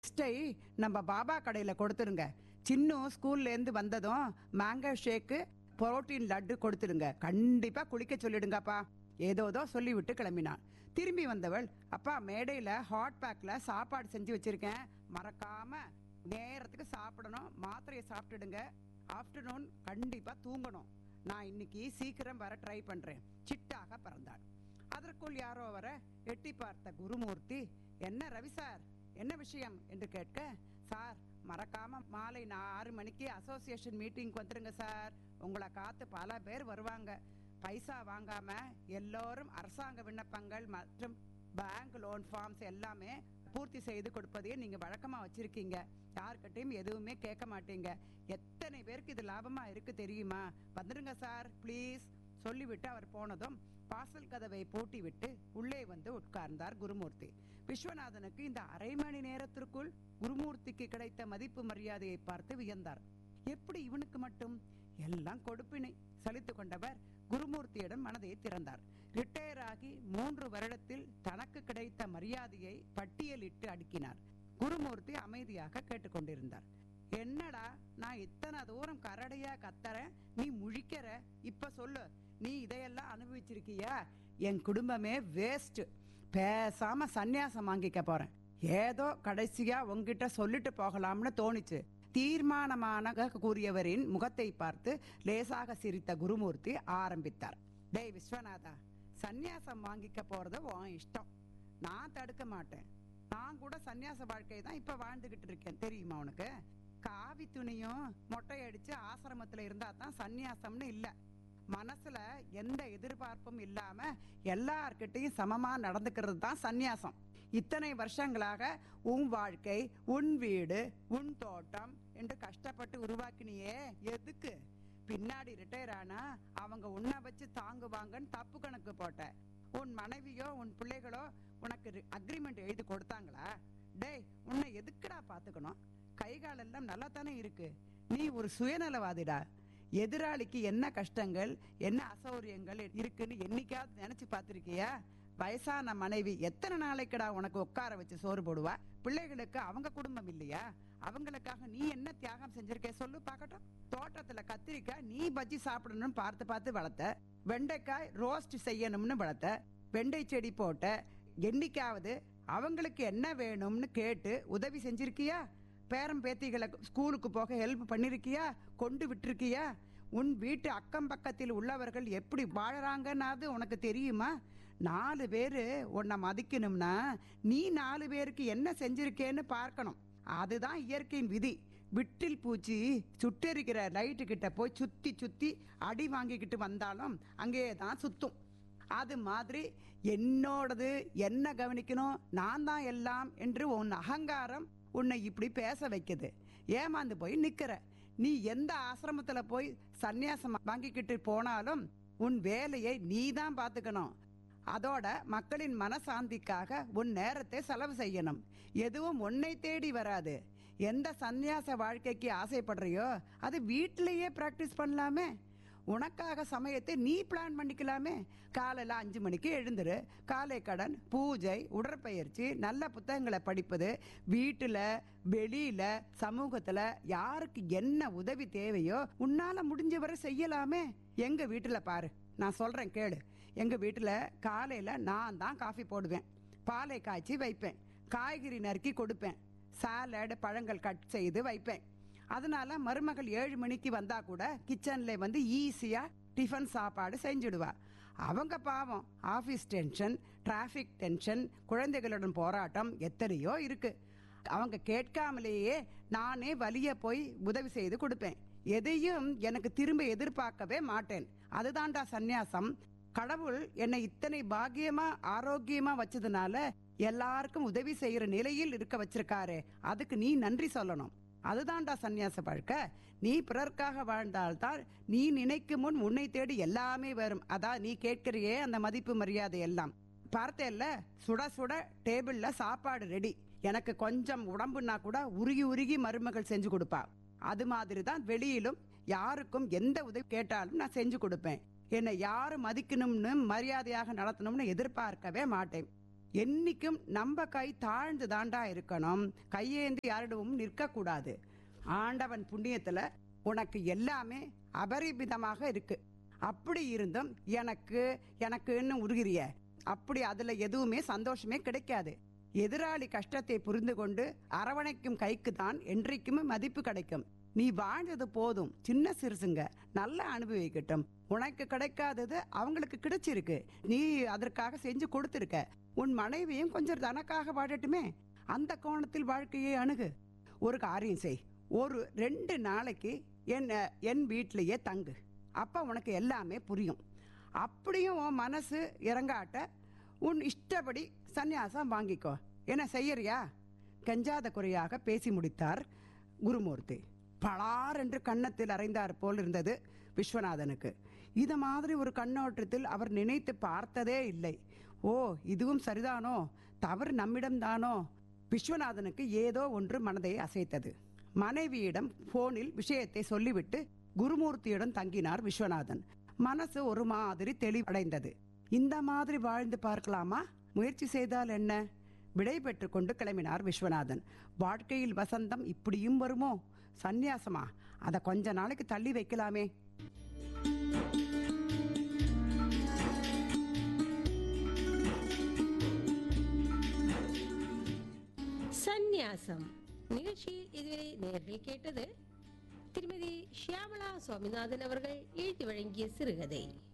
லிஸ்டை நம்ம பாபா கடையில் கொடுத்துருங்க சின்னு ஸ்கூல்ல இருந்து வந்ததும் மேங்கோ ஷேக்கு புரோட்டீன் லட்டு கொடுத்துருங்க கண்டிப்பா குளிக்க சொல்லிடுங்கப்பா ஏதோதோ சொல்லிவிட்டு கிளம்பினான் திரும்பி வந்தவள் அப்பா மேடையில ஹாட் பேக்ல சாப்பாடு செஞ்சு வச்சிருக்கேன் மறக்காம நேரத்துக்கு சாப்பிடணும் மாத்திரையை சாப்பிட்டுடுங்க ஆஃப்டர்நூன் கண்டிப்பா தூங்கணும் நான் இன்னைக்கு சீக்கிரம் வர ட்ரை பண்றேன் சிட்டாக பிறந்தாள் அதற்குள் யாரோ வர எட்டி பார்த்த குருமூர்த்தி என்ன ரவி சார் என்ன விஷயம் என்று கேட்க சார் மறக்காம மாலை நான் ஆறு மணிக்கு அசோசியேஷன் மீட்டிங் வந்துருங்க சார் உங்களை காத்து பல பேர் வருவாங்க பைசா வாங்காம எல்லோரும் அரசாங்க விண்ணப்பங்கள் மற்றும் பேங்க் லோன் ஃபார்ம்ஸ் எல்லாமே பூர்த்தி செய்து கொடுப்பதையே நீங்க வழக்கமா வச்சிருக்கீங்க யார்கிட்டயும் எதுவுமே கேட்க மாட்டீங்க எத்தனை பேருக்கு இது லாபமா இருக்கு தெரியுமா வந்துருங்க சார் ப்ளீஸ் சொல்லிவிட்டு அவர் போனதும் வாசல் கதவை பூட்டி விட்டு உள்ளே வந்து உட்கார்ந்தார் குருமூர்த்தி விஸ்வநாதனுக்கு இந்த அரை மணி நேரத்திற்குள் குருமூர்த்திக்கு கிடைத்த மதிப்பு மரியாதையை பார்த்து வியந்தார் எப்படி இவனுக்கு மட்டும் எல்லாம் கொடுப்பினை சலித்து கொண்டவர் குருமூர்த்தியிடம் மனதை திறந்தார் ரிட்டையர் ஆகி மூன்று வருடத்தில் தனக்கு கிடைத்த மரியாதையை பட்டியலிட்டு அடுக்கினார் குருமூர்த்தி அமைதியாக கேட்டுக்கொண்டிருந்தார் என்னடா நான் இத்தனை தூரம் கரடையா கத்தறேன் நீ முழிக்கிற இப்ப சொல்லு நீ இதையெல்லாம் அனுபவிச்சிருக்கியா என் குடும்பமே வேஸ்ட் பேசாம சந்நியாசம் வாங்கிக்க போறேன் ஏதோ கடைசியா உங்ககிட்ட சொல்லிட்டு போகலாம்னு தோணுச்சு தீர்மானமான கூறியவரின் முகத்தை பார்த்து லேசாக சிரித்த குருமூர்த்தி ஆரம்பித்தார் டேய் விஸ்வநாதா சந்நியாசம் வாங்கிக்க போறது உன் இஷ்டம் நான் தடுக்க மாட்டேன் நான் கூட சந்நியாச வாழ்க்கையை தான் இப்ப வாழ்ந்துகிட்டு இருக்கேன் தெரியுமா உனக்கு காவி துணியும் மொட்டை அடிச்சு ஆசிரமத்துல இருந்தா தான் சந்நியாசம்னு இல்ல மனசுல எந்த எதிர்பார்ப்பும் இல்லாம எல்லார்கிட்டையும் சமமா நடந்துக்கிறது தான் சந்நியாசம் இத்தனை வருஷங்களாக உன் வாழ்க்கை உன் வீடு உன் தோட்டம் என்று கஷ்டப்பட்டு உருவாக்கினியே எதுக்கு பின்னாடி ரிட்டையர் ஆனா அவங்க உன்னை வச்சு தாங்குவாங்கன்னு தப்பு கணக்கு போட்ட உன் மனைவியோ உன் பிள்ளைகளோ உனக்கு அக்ரிமெண்ட் எழுதி கொடுத்தாங்களா டேய் உன்னை எதுக்குடா பாத்துக்கணும் கை காலெல்லாம் நல்லா தானே இருக்கு நீ ஒரு சுயநலவாதிடா எதிராளிக்கு என்ன கஷ்டங்கள் என்ன அசௌரியங்கள் இருக்குன்னு என்னைக்காவது நினைச்சு பார்த்திருக்கியா வயசான மனைவி எத்தனை நாளைக்குடா உனக்கு உட்கார வச்சு சோறு போடுவா பிள்ளைகளுக்கு அவங்க குடும்பம் இல்லையா அவங்களுக்காக நீ என்ன தியாகம் செஞ்சிருக்க சொல்லு பார்க்கட்டும் தோட்டத்துல கத்திரிக்காய் நீ பஜ்ஜி சாப்பிடணும்னு பார்த்து பார்த்து வளர்த்த வெண்டைக்காய் ரோஸ்ட் செய்யணும்னு வளர்த்த வெண்டை செடி போட்ட என்னைக்காவது அவங்களுக்கு என்ன வேணும்னு கேட்டு உதவி செஞ்சிருக்கியா பேரம் பேத்திகளை ஸ்கூலுக்கு போக ஹெல்ப் பண்ணிருக்கியா கொண்டு விட்டுருக்கியா உன் வீட்டு அக்கம் பக்கத்தில் உள்ளவர்கள் எப்படி வாழறாங்கன்னாது உனக்கு தெரியுமா நாலு பேரு உன்னை மதிக்கணும்னா நீ நாலு பேருக்கு என்ன செஞ்சிருக்கேன்னு பார்க்கணும் அதுதான் இயற்கையின் விதி விட்டில் பூச்சி சுட்டெரிக்கிற லைட்டு கிட்ட போய் சுத்தி சுத்தி அடி வாங்கிக்கிட்டு வந்தாலும் அங்கேயே தான் சுத்தும் அது மாதிரி என்னோடது என்ன கவனிக்கணும் நான் தான் எல்லாம் என்று உன் அகங்காரம் உன்னை இப்படி பேச வைக்குது ஏமாந்து போய் நிக்கிற நீ எந்த ஆசிரமத்துல போய் சந்நியாசம் வாங்கிக்கிட்டு போனாலும் உன் வேலையை நீ தான் பார்த்துக்கணும் அதோட மக்களின் மனசாந்திக்காக உன் நேரத்தை செலவு செய்யணும் எதுவும் உன்னை தேடி வராது எந்த சந்நியாச வாழ்க்கைக்கு ஆசைப்படுறியோ அது வீட்டிலேயே பிராக்டிஸ் பண்ணலாமே உனக்காக சமயத்தை நீ பிளான் பண்ணிக்கலாமே காலையில் அஞ்சு மணிக்கு எழுந்துரு காலை கடன் பூஜை உடற்பயிற்சி நல்ல புத்தகங்களை படிப்பது வீட்டில் வெளியில சமூகத்தில் யாருக்கு என்ன உதவி தேவையோ உன்னால முடிஞ்சவரை செய்யலாமே எங்க வீட்டில் பாரு நான் சொல்றேன் கேளு எங்க வீட்டில் காலையில் நான் தான் காஃபி போடுவேன் பாலை காய்ச்சி வைப்பேன் காய்கறி நறுக்கி கொடுப்பேன் சாலட் பழங்கள் கட் செய்து வைப்பேன் அதனால மருமகள் ஏழு மணிக்கு வந்தா கூட கிச்சன்ல வந்து ஈஸியா டிஃபன் சாப்பாடு செஞ்சுடுவா அவங்க பாவம் ஆபீஸ் டென்ஷன் டிராஃபிக் டென்ஷன் குழந்தைகளுடன் போராட்டம் எத்தனையோ இருக்கு அவங்க கேட்காமலேயே நானே வலிய போய் உதவி செய்து கொடுப்பேன் எதையும் எனக்கு திரும்ப எதிர்பார்க்கவே மாட்டேன் அதுதான்டா சந்நியாசம் கடவுள் என்னை இத்தனை பாக்கியமா ஆரோக்கியமா வச்சதுனால எல்லாருக்கும் உதவி செய்யற நிலையில் இருக்க வச்சிருக்காரு அதுக்கு நீ நன்றி சொல்லணும் அதுதான்டா சந்நியாச பழக்க நீ பிறர்க்காக வாழ்ந்தால்தான் நீ நினைக்கும் முன் உன்னை தேடி எல்லாமே வரும் அதான் நீ கேட்கிறியே அந்த மதிப்பு மரியாதை எல்லாம் பார்த்தேல்ல சுட சுட டேபிள்ல சாப்பாடு ரெடி எனக்கு கொஞ்சம் உடம்புனா கூட உருகி உருகி மருமகள் செஞ்சு கொடுப்பா அது மாதிரி தான் வெளியிலும் யாருக்கும் எந்த உதவி கேட்டாலும் நான் செஞ்சு கொடுப்பேன் என்னை யாரும் மதிக்கணும்னு மரியாதையாக நடத்தணும்னு எதிர்பார்க்கவே மாட்டேன் என்னைக்கும் நம்ம கை தாழ்ந்து தாண்டா இருக்கணும் கையேந்தி யாரிடமும் நிற்கக்கூடாது ஆண்டவன் புண்ணியத்துல உனக்கு எல்லாமே அபரிமிதமாக இருக்கு அப்படி இருந்தும் எனக்கு எனக்குன்னு உருகிறிய அப்படி அதுல எதுவுமே சந்தோஷமே கிடைக்காது எதிராளி கஷ்டத்தை புரிந்து கொண்டு அரவணைக்கும் கைக்கு தான் என்றைக்குமே மதிப்பு கிடைக்கும் நீ வாழ்ந்தது போதும் சின்ன சிறுசுங்க நல்லா அனுபவிக்கட்டும் உனக்கு கிடைக்காதது அவங்களுக்கு கிடைச்சிருக்கு நீ அதற்காக செஞ்சு கொடுத்துருக்க உன் மனைவியும் கொஞ்சம் தனக்காக வாழட்டுமே அந்த கோணத்தில் வாழ்க்கையை அணுகு ஒரு காரியம் செய் ஒரு ரெண்டு நாளைக்கு என் என் வீட்டிலேயே தங்கு அப்போ உனக்கு எல்லாமே புரியும் அப்படியும் உன் மனசு இறங்காட்ட உன் இஷ்டப்படி சந்நியாசம் வாங்கிக்கோ என்ன செய்யறியா கெஞ்சாத குறையாக பேசி முடித்தார் குருமூர்த்தி பளார் என்று கன்னத்தில் அறைந்தார் போல் இருந்தது விஸ்வநாதனுக்கு இது மாதிரி ஒரு கண்ணோட்டத்தில் அவர் நினைத்து பார்த்ததே இல்லை ஓ இதுவும் சரிதானோ தவறு நம்மிடம்தானோ விஸ்வநாதனுக்கு ஏதோ ஒன்று மனதை அசைத்தது மனைவியிடம் போனில் விஷயத்தை சொல்லிவிட்டு குருமூர்த்தியிடம் தங்கினார் விஸ்வநாதன் மனசு ஒரு மாதிரி தெளிவடைந்தது இந்த மாதிரி வாழ்ந்து பார்க்கலாமா முயற்சி செய்தால் என்ன விடை பெற்றுக் கொண்டு கிளம்பினார் விஸ்வநாதன் வாழ்க்கையில் வசந்தம் இப்படியும் வருமோ சந்நியாசமா அதை கொஞ்ச நாளைக்கு தள்ளி வைக்கலாமே சந்நியாசம் நிகழ்ச்சியில் இதுவரை நேர்கள் கேட்டது திருமதி ஷியாமளா சுவாமிநாதன் அவர்கள் எழுதி வழங்கிய சிறுகதை